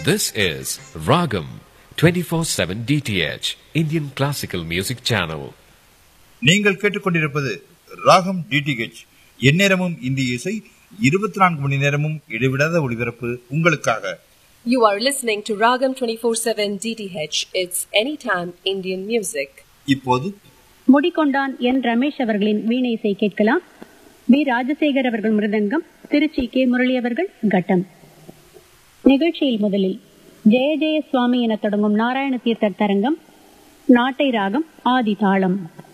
This is Ragam 24/7 DTH Indian Classical Music Channel. நீங்கள் கேட்டுக்கொண்டிருப்பது ராகம் டிடிஹெச் எந்நேரமும் இந்திய இசை இருபத்தி நான்கு மணி நேரமும் இடைவிடாத ஒளிபரப்பு உங்களுக்காக You are listening to Ragam 24/7 DTH. It's anytime Indian music. இப்போது முடிகொண்டான் என் ரமேஷ் அவர்களின் வீணை இசை கேட்கலாம் வி ராஜசேகர் அவர்கள் மிருதங்கம் திருச்சி கே முரளி அவர்கள் கட்டம் நிகழ்ச்சியில் முதலில் ஜெய ஜெய சுவாமி என தொடங்கும் நாராயண தீர்த்தர் தரங்கம் நாட்டை ராகம் ஆதி தாளம்